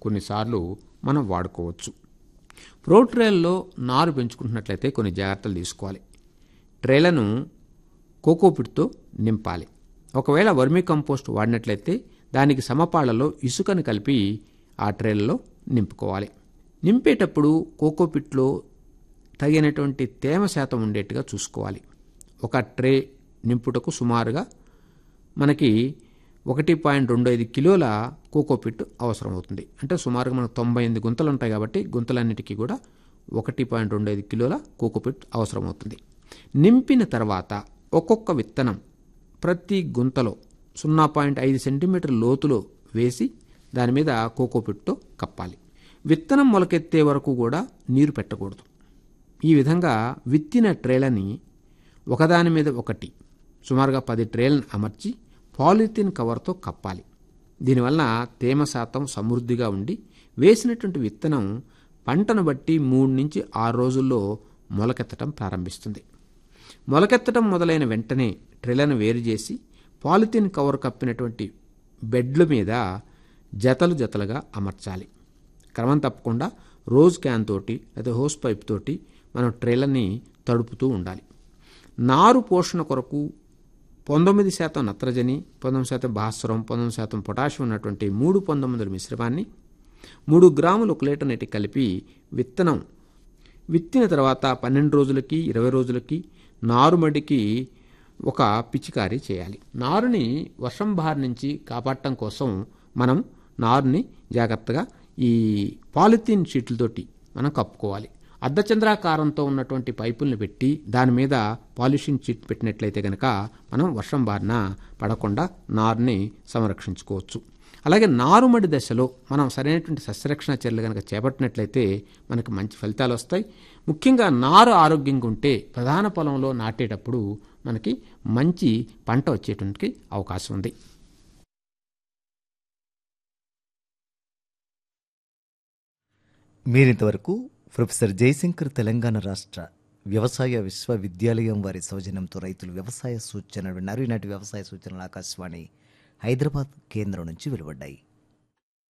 కొన్నిసార్లు మనం వాడుకోవచ్చు ప్రో ట్రేల్లో నారు పెంచుకుంటున్నట్లయితే కొన్ని జాగ్రత్తలు తీసుకోవాలి ట్రేలను కోకోపిట్తో నింపాలి ఒకవేళ వర్మీ కంపోస్ట్ వాడినట్లయితే దానికి సమపాళ్లలో ఇసుకను కలిపి ఆ ట్రేలలో నింపుకోవాలి నింపేటప్పుడు కోకోపిట్లో తగినటువంటి తేమ శాతం ఉండేట్టుగా చూసుకోవాలి ఒక ట్రే నింపుటకు సుమారుగా మనకి ఒకటి పాయింట్ రెండు ఐదు కిలోల కోకోపిట్ అవసరమవుతుంది అంటే సుమారుగా మనకు తొంభై ఎనిమిది గుంతలు ఉంటాయి కాబట్టి గుంతలన్నిటికీ కూడా ఒకటి పాయింట్ రెండు ఐదు కిలోల కోకోపిట్ అవసరమవుతుంది నింపిన తర్వాత ఒక్కొక్క విత్తనం ప్రతి గుంతలో సున్నా పాయింట్ ఐదు సెంటీమీటర్ లోతులో వేసి దాని మీద కోకోపిట్తో కప్పాలి విత్తనం మొలకెత్తే వరకు కూడా నీరు పెట్టకూడదు ఈ విధంగా విత్తిన ట్రేలని ఒకదాని మీద ఒకటి సుమారుగా పది ట్రేలను అమర్చి పాలిథిన్ కవర్తో కప్పాలి దీనివల్ల తేమ శాతం సమృద్ధిగా ఉండి వేసినటువంటి విత్తనం పంటను బట్టి మూడు నుంచి ఆరు రోజుల్లో మొలకెత్తడం ప్రారంభిస్తుంది మొలకెత్తడం మొదలైన వెంటనే ట్రేలను వేరు చేసి పాలిథిన్ కవర్ కప్పినటువంటి బెడ్ల మీద జతలు జతలుగా అమర్చాలి క్రమం తప్పకుండా రోజ్ క్యాన్ తోటి లేదా హోస్ పైప్ తోటి మనం ట్రేలని తడుపుతూ ఉండాలి నారు పోషణ కొరకు పంతొమ్మిది శాతం నత్రజని పంతొమ్మిది శాతం భాస్వరం పంతొమ్మిది శాతం పొటాషియం ఉన్నటువంటి మూడు పంతొమ్మిది మిశ్రమాన్ని మూడు గ్రాములు ఒక లీటర్ నీటి కలిపి విత్తనం విత్తిన తర్వాత పన్నెండు రోజులకి ఇరవై రోజులకి నారుమడికి ఒక పిచికారీ చేయాలి నారుని వర్షం బారి నుంచి కాపాడటం కోసం మనం నారుని జాగ్రత్తగా ఈ పాలిథీన్ షీట్లతోటి మనం కప్పుకోవాలి అర్ధచంద్రాకారంతో ఉన్నటువంటి పైపుల్ని పెట్టి దాని మీద పాలిషింగ్ షీట్ పెట్టినట్లయితే కనుక మనం వర్షం బారిన పడకుండా నారుని సంరక్షించుకోవచ్చు అలాగే నారుమడి దశలో మనం సరైనటువంటి సస్యరక్షణ చర్యలు కనుక చేపట్టినట్లయితే మనకు మంచి ఫలితాలు వస్తాయి ముఖ్యంగా నారు ఆరోగ్యంగా ఉంటే ప్రధాన పొలంలో నాటేటప్పుడు మనకి మంచి పంట వచ్చేటువంటి అవకాశం ఉంది మీరింతవరకు ప్రొఫెసర్ జయశంకర్ తెలంగాణ రాష్ట్ర వ్యవసాయ విశ్వవిద్యాలయం వారి సౌజన్యంతో రైతులు వ్యవసాయ సూచనలు విన్నారు ఈనాటి వ్యవసాయ సూచనలు ఆకాశవాణి హైదరాబాద్ కేంద్రం నుంచి వెలువడ్డాయి